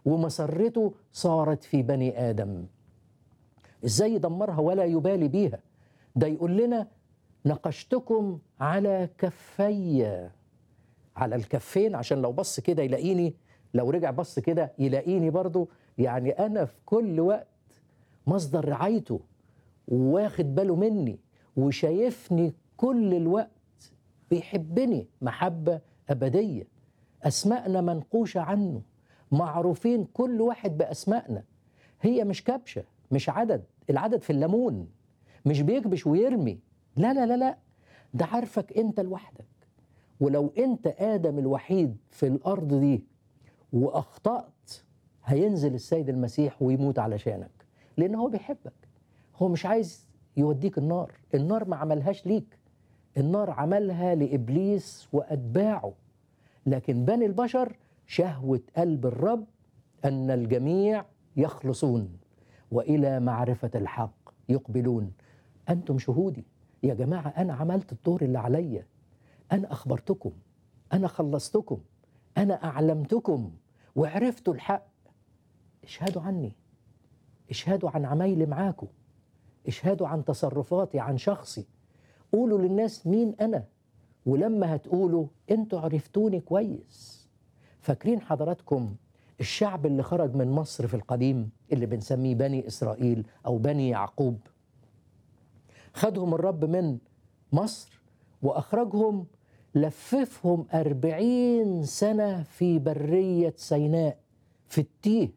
ومسرته صارت في بني ادم ازاي يدمرها ولا يبالي بيها ده يقول لنا نقشتكم على كفي على الكفين عشان لو بص كده يلاقيني لو رجع بص كده يلاقيني برضو يعني انا في كل وقت مصدر رعايته واخد باله مني وشايفني كل الوقت بيحبني محبة أبدية أسماءنا منقوشة عنه معروفين كل واحد بأسمائنا هي مش كبشة مش عدد العدد في الليمون مش بيكبش ويرمي لا لا لا لا ده عارفك انت لوحدك ولو انت ادم الوحيد في الارض دي واخطات هينزل السيد المسيح ويموت علشانك لان هو بيحبك هو مش عايز يوديك النار النار ما عملهاش ليك النار عملها لابليس واتباعه لكن بني البشر شهوه قلب الرب ان الجميع يخلصون والى معرفه الحق يقبلون انتم شهودي يا جماعه انا عملت الدور اللي عليا انا اخبرتكم انا خلصتكم انا اعلمتكم وعرفتوا الحق اشهدوا عني اشهدوا عن عمايلي معاكم اشهدوا عن تصرفاتي عن شخصي قولوا للناس مين انا ولما هتقولوا انتوا عرفتوني كويس فاكرين حضراتكم الشعب اللي خرج من مصر في القديم اللي بنسميه بني اسرائيل او بني يعقوب خدهم الرب من مصر واخرجهم لففهم أربعين سنة في برية سيناء في التيه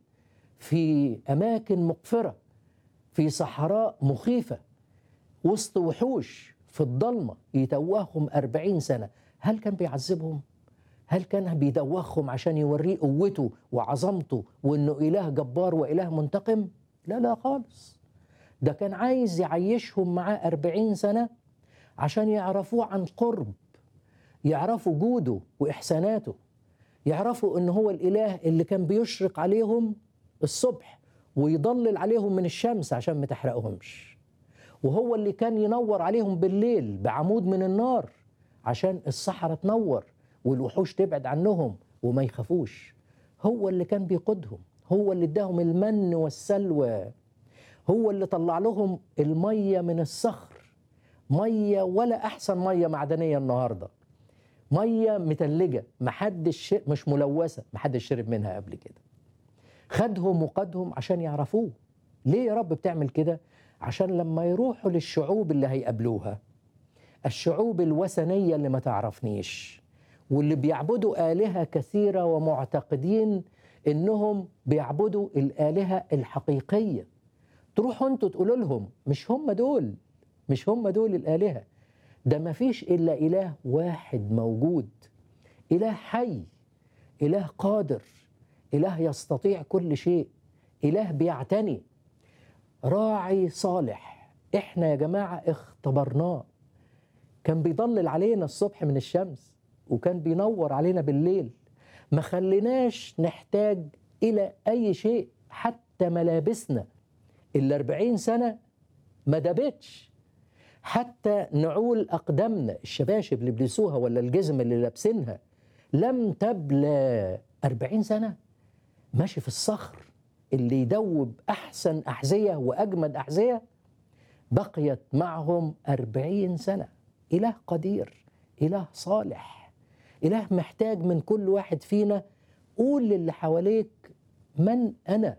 في أماكن مقفرة في صحراء مخيفة وسط وحوش في الضلمة يتوههم أربعين سنة هل كان بيعذبهم؟ هل كان بيدوخهم عشان يوريه قوته وعظمته وإنه إله جبار وإله منتقم؟ لا لا خالص ده كان عايز يعيشهم معاه أربعين سنة عشان يعرفوه عن قرب يعرفوا جوده وإحساناته يعرفوا إن هو الإله اللي كان بيشرق عليهم الصبح ويضلل عليهم من الشمس عشان ما تحرقهمش وهو اللي كان ينور عليهم بالليل بعمود من النار عشان الصحراء تنور والوحوش تبعد عنهم وما يخافوش هو اللي كان بيقودهم هو اللي اداهم المن والسلوى هو اللي طلع لهم المية من الصخر مية ولا أحسن مية معدنية النهاردة مية متلجة محدش مش ملوثة محدش شرب منها قبل كده خدهم وقادهم عشان يعرفوه ليه يا رب بتعمل كده عشان لما يروحوا للشعوب اللي هيقابلوها الشعوب الوثنية اللي ما تعرفنيش واللي بيعبدوا آلهة كثيرة ومعتقدين إنهم بيعبدوا الآلهة الحقيقية تروحوا انتوا تقولوا لهم مش هم دول مش هم دول الآلهة ده ما فيش إلا إله واحد موجود إله حي إله قادر إله يستطيع كل شيء إله بيعتني راعي صالح إحنا يا جماعة اختبرناه كان بيضلل علينا الصبح من الشمس وكان بينور علينا بالليل ما خليناش نحتاج إلى أي شيء حتى ملابسنا الأربعين سنة ما دابتش حتى نعول أقدامنا الشباشب اللي بيلبسوها ولا الجزم اللي لابسينها لم تبلى أربعين سنة ماشي في الصخر اللي يدوب أحسن أحذية وأجمد أحذية بقيت معهم أربعين سنة إله قدير إله صالح إله محتاج من كل واحد فينا قول للي حواليك من أنا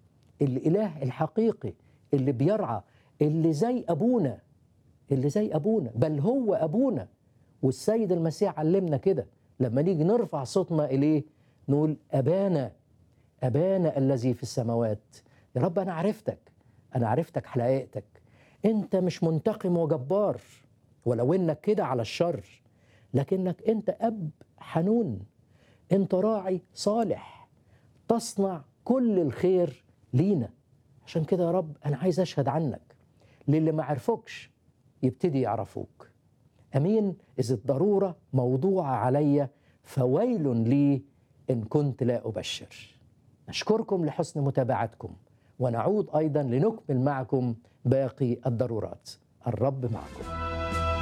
الإله الحقيقي اللي بيرعى اللي زي أبونا اللي زي أبونا بل هو أبونا والسيد المسيح علمنا كده لما نيجي نرفع صوتنا إليه نقول أبانا أبانا الذي في السماوات يا رب أنا عرفتك أنا عرفتك حقيقتك أنت مش منتقم وجبار ولو إنك كده على الشر لكنك أنت أب حنون أنت راعي صالح تصنع كل الخير لينا عشان كده يا رب أنا عايز أشهد عنك للي ما عرفوكش يبتدي يعرفوك أمين إذ الضرورة موضوعة علي فويل لي إن كنت لا أبشر نشكركم لحسن متابعتكم ونعود أيضا لنكمل معكم باقي الضرورات الرب معكم